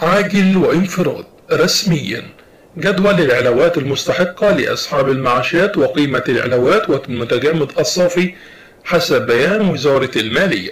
عاجل وانفراد رسميا جدول العلاوات المستحقة لأصحاب المعاشات وقيمة العلاوات والمتجمد الصافي حسب بيان وزارة المالية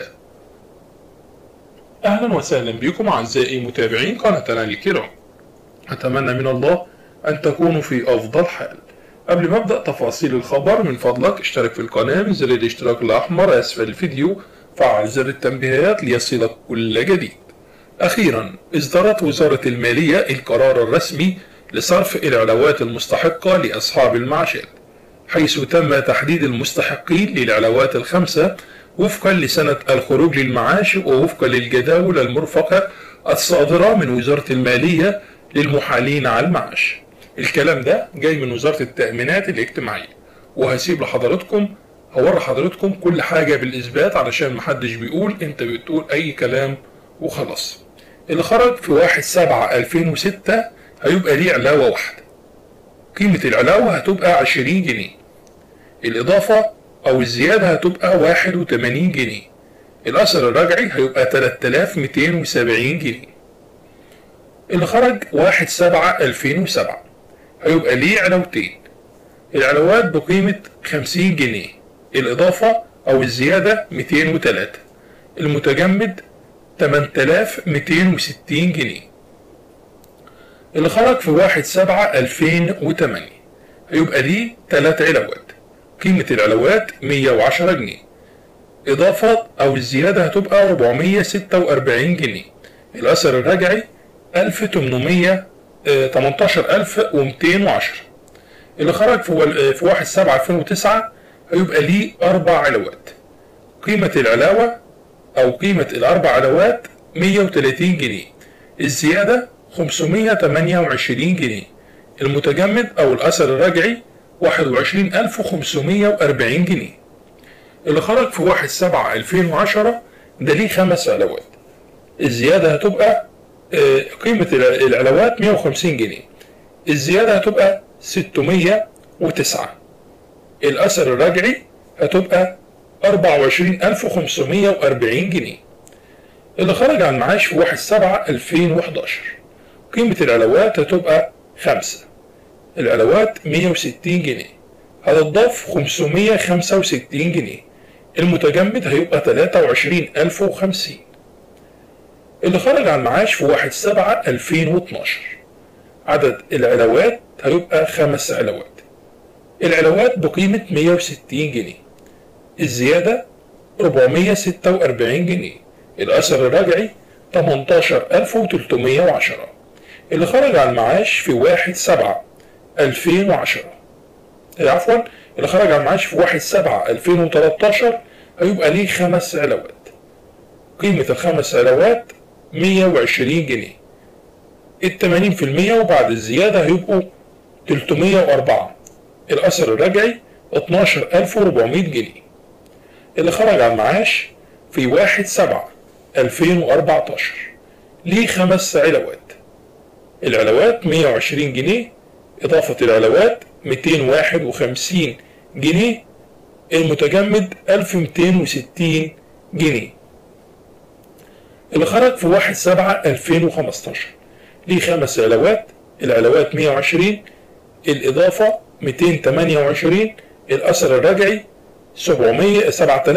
أهلا وسهلا بكم أعزائي متابعين قناتنا الكرام أتمنى من الله أن تكونوا في أفضل حال قبل ما أبدأ تفاصيل الخبر من فضلك اشترك في القناة بزر الاشتراك الأحمر أسفل الفيديو فعل زر التنبيهات ليصلك كل جديد أخيرا إصدرت وزارة المالية القرار الرسمي لصرف العلاوات المستحقة لأصحاب المعاشات حيث تم تحديد المستحقين للعلاوات الخمسة وفقا لسنة الخروج للمعاش ووفقا للجداول المرفقة الصادرة من وزارة المالية للمحالين على المعاش الكلام ده جاي من وزارة التأمينات الاجتماعية وهسيب لحضراتكم هوري حضراتكم كل حاجة بالإثبات علشان محدش بيقول أنت بتقول أي كلام وخلاص اللي خرج في واحد سبعة 2006 هيبقى ليه علاوة واحدة قيمة العلاوة هتبقى 20 جنيه الإضافة أو الزيادة هتبقى 81 جنيه الأثر الرجعي هيبقى 3270 جنيه اللي خرج واحد سبعة 2007 هيبقى ليه علاوتين العلاوات بقيمة 50 جنيه الإضافة أو الزيادة 203 المتجمد 8260 جنيه اللي خرج في واحد سبعة 2008 هيبقى ليه تلات علاوات قيمة العلاوات 110 جنيه إضافة أو الزيادة هتبقى 446 جنيه الأثر الرجعي 1800 18210 اللي خرج في في 1 7 2009 هيبقى ليه أربع علاوات قيمة العلاوة أو قيمة الأربع علاوات 130 جنيه الزيادة 528 جنيه المتجمد أو الأثر الرجعي 21540 جنيه اللي خرج في 1 7 2010 ده ليه خمس علاوات الزيادة هتبقى قيمة العلاوات 150 جنيه الزيادة هتبقى 609 الأثر الرجعي هتبقى 24540 جنيه اللي خرج عن معاش في 1 7 2011 قيمة العلاوات هتبقى 5 العلاوات 160 جنيه هتضاف 565 جنيه المتجمد هيبقى 23050 اللي خرج عن معاش في 1 7 2012 عدد العلاوات هيبقى خمس علاوات العلاوات بقيمة 160 جنيه الزيادة 446 جنيه الأثر الرجعي 18310 اللي خرج عن معاش في 1 7 2010 عفوا اللي خرج عن معاش في 1 7 2013 هيبقى ليه خمس علاوات قيمة الخمس علاوات 120 جنيه التمانين في المية وبعد الزيادة هيبقوا 304 الأثر الرجعي 12400 جنيه اللي خرج عن معاش في واحد سبعة 2014 ليه خمس علاوات العلاوات 120 جنيه إضافة العلاوات 251 جنيه المتجمد 1260 جنيه اللي خرج في 1 7 2015 ليه خمس علاوات العلاوات 120 الإضافة 228 الأثر الرجعي 700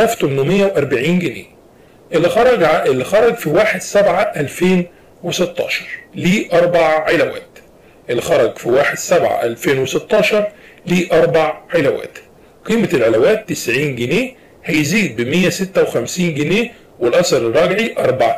7840 جنيه اللي خرج اللي خرج في 1 7 2016 ليه أربع علاوات اللي خرج في 1 7 2016 ليه أربع علاوات قيمة العلاوات 90 جنيه هيزيد ب 156 جنيه والأثر الراجعي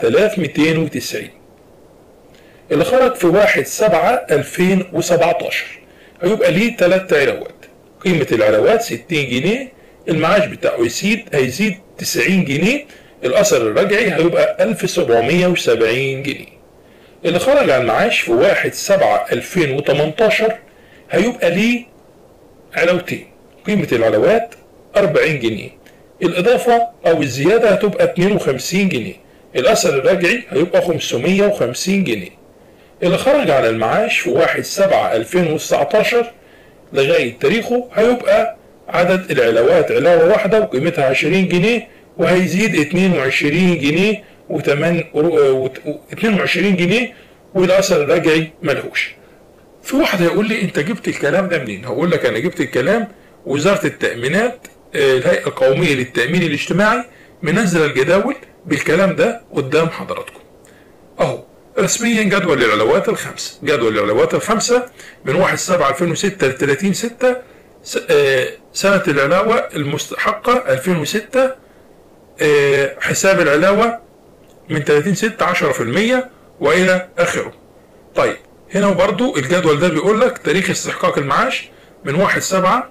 4290 اللي خرج في 1 7 2017 هيبقى ليه 3 علاوات قيمة العلاوات 60 جنيه المعاش بتاعه يزيد هيزيد 90 جنيه الأثر الرجعي هيبقى 1770 جنيه اللي خرج على المعاش في 1 7 2018 هيبقى ليه علاوتين قيمة العلاوات 40 جنيه الإضافة أو الزيادة هتبقى 52 جنيه الأثر الرجعي هيبقى 550 جنيه اللي خرج على المعاش في 1 7 2019 لغاية تاريخه هيبقى عدد العلاوات علاوة واحدة وقيمتها 20 جنيه وهيزيد 22 جنيه و 22 جنيه والاثر الرجعي ملهوش في واحد هيقول لي انت جبت الكلام ده منين هقول لك انا جبت الكلام وزاره التامينات آه، الهيئه القوميه للتامين الاجتماعي منزل الجداول بالكلام ده قدام حضراتكم اهو رسميا جدول العلاوات الخمسه جدول العلاوات الخمسه من 1 7 2006 ل 30 6 س- آه، سنه العلاوه المستحقه 2006 آه، حساب العلاوه من 30 6 10% والى اخره طيب هنا برضو الجدول ده بيقول لك تاريخ استحقاق المعاش من 1 7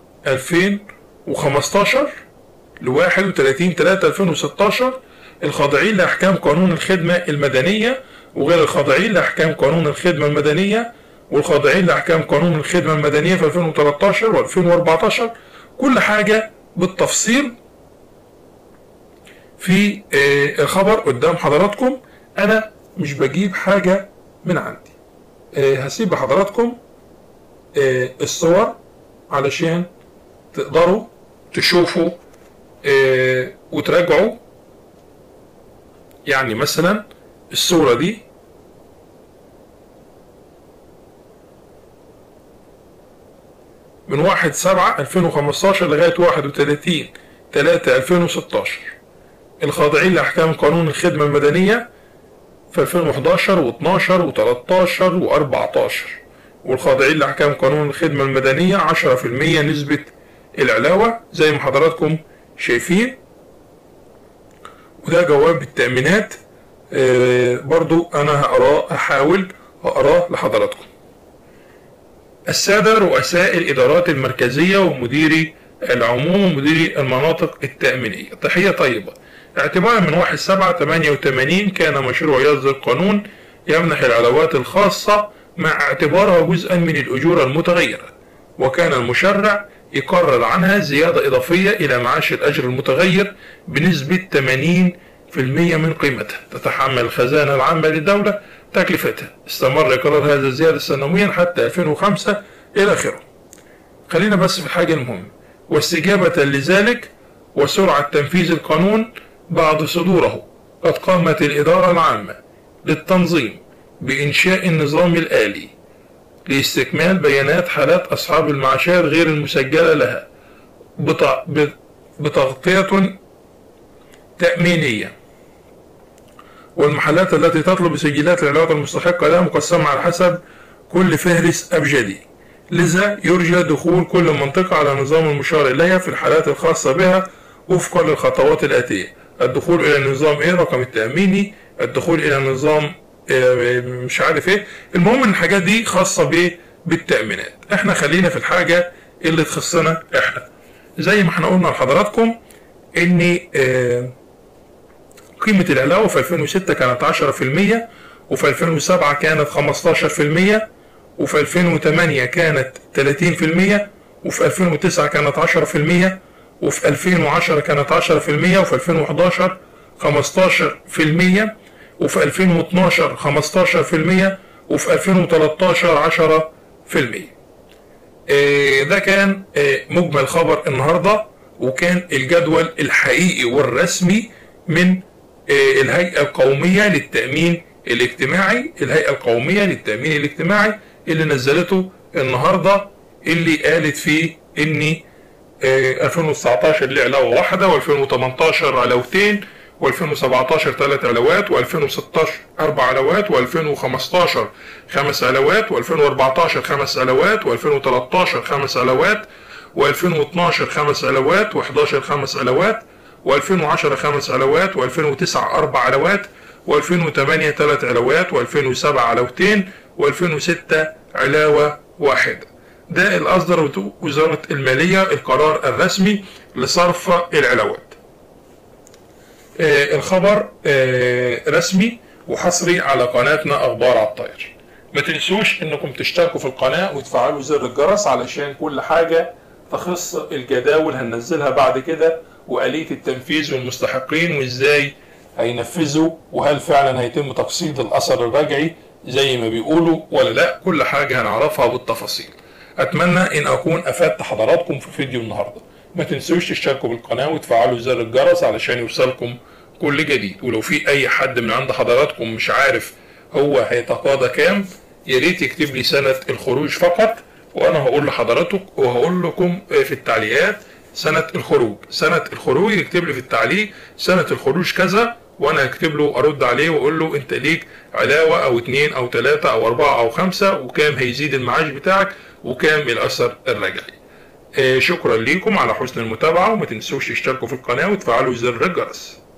2015 ل 31 3 2016 الخاضعين لاحكام قانون الخدمه المدنيه وغير الخاضعين لاحكام قانون الخدمه المدنيه والخاضعين لاحكام قانون الخدمه المدنيه في 2013 و2014 كل حاجه بالتفصيل في آه، الخبر قدام حضراتكم انا مش بجيب حاجه من عندي آه، هسيب لحضراتكم آه، الصور علشان تقدروا تشوفوا آه، وتراجعوا يعني مثلا الصورة دي من واحد سبعة 2015 لغاية واحد وتلاتين تلاتة 2016 الخاضعين لأحكام قانون الخدمة المدنية في 2011 و12 و13 و14 والخاضعين لأحكام قانون الخدمة المدنية 10% نسبة العلاوة زي ما حضراتكم شايفين وده جواب التأمينات آه، برضو أنا هقراه هحاول أقراه لحضراتكم السادة رؤساء الإدارات المركزية ومديري العموم ومديري المناطق التأمينية تحية طيبة اعتبارا من 1 7 88 كان مشروع يصدر قانون يمنح العلاوات الخاصة مع اعتبارها جزءا من الأجور المتغيرة وكان المشرع يقرر عنها زيادة إضافية إلى معاش الأجر المتغير بنسبة 80% من قيمتها تتحمل الخزانة العامة للدولة تكلفتها استمر إقرار هذا الزيادة سنويا حتى 2005 إلى آخره خلينا بس في الحاجة المهمة واستجابة لذلك وسرعة تنفيذ القانون بعد صدوره قد قامت الإدارة العامة للتنظيم بإنشاء النظام الآلي لاستكمال بيانات حالات أصحاب المعاشات غير المسجلة لها بت- ب- بتغطية تأمينية والمحلات التي تطلب سجلات العلاقة المستحقة لها مقسمة على حسب كل فهرس أبجدي لذا يرجى دخول كل منطقة على نظام المشار إليها في الحالات الخاصة بها وفقا للخطوات الآتية الدخول إلى النظام إيه رقم التأميني الدخول إلى نظام آه، مش عارف إيه المهم إن الحاجات دي خاصة ب- بالتأمينات إحنا خلينا في الحاجة اللي تخصنا إحنا زي ما إحنا قلنا لحضراتكم إن آه، قيمة العلاوة في 2006 كانت 10% وفي 2007 كانت 15% وفي 2008 كانت 30% وفي 2009 كانت 10% وفي 2010 كانت 10% وفي 2011 15% وفي 2012 15% وفي 2013 10% آه، ده كان آه، مجمل خبر النهارده وكان الجدول الحقيقي والرسمي من آه، الهيئة القومية للتأمين الاجتماعي الهيئة القومية للتأمين الاجتماعي اللي نزلته النهاردة اللي قالت فيه ان آه، 2019 ليه علاوة واحدة و2018 علاوتين و2017 ثلاث علاوات و2016 اربع علاوات و2015 خمس علاوات و2014 خمس علاوات و2013 خمس علاوات و2012 خمس علاوات و11 خمس علاوات و2010 خمس علاوات و2009 اربع علاوات و2008 ثلاث علاوات و2007 علاوتين و2006 علاوة واحدة ده اللي أصدر وزارة المالية القرار الرسمي لصرف العلاوات آه، الخبر آه، رسمي وحصري على قناتنا أخبار على الطاير ما تنسوش انكم تشتركوا في القناة وتفعلوا زر الجرس علشان كل حاجة تخص الجداول هننزلها بعد كده وآلية التنفيذ والمستحقين وازاي هينفذوا وهل فعلا هيتم تقسيط الأثر الرجعي زي ما بيقولوا ولا لا كل حاجة هنعرفها بالتفاصيل أتمنى إن أكون أفدت حضراتكم في فيديو النهاردة ما تنسوش تشتركوا بالقناة وتفعلوا زر الجرس علشان يوصلكم كل جديد ولو في أي حد من عند حضراتكم مش عارف هو هيتقاضى كام يا ريت يكتب لي سنة الخروج فقط وانا هقول لحضراتك وهقول لكم في التعليقات سنة الخروج سنة الخروج يكتب لي في التعليق سنة الخروج كذا وانا هكتب له ارد عليه واقول له انت ليك علاوة او اتنين او تلاتة او اربعة او خمسة وكام هيزيد المعاش بتاعك وكام الاثر الرجعي آه شكرا ليكم على حسن المتابعة وما تنسوش تشتركوا في القناة وتفعلوا زر الجرس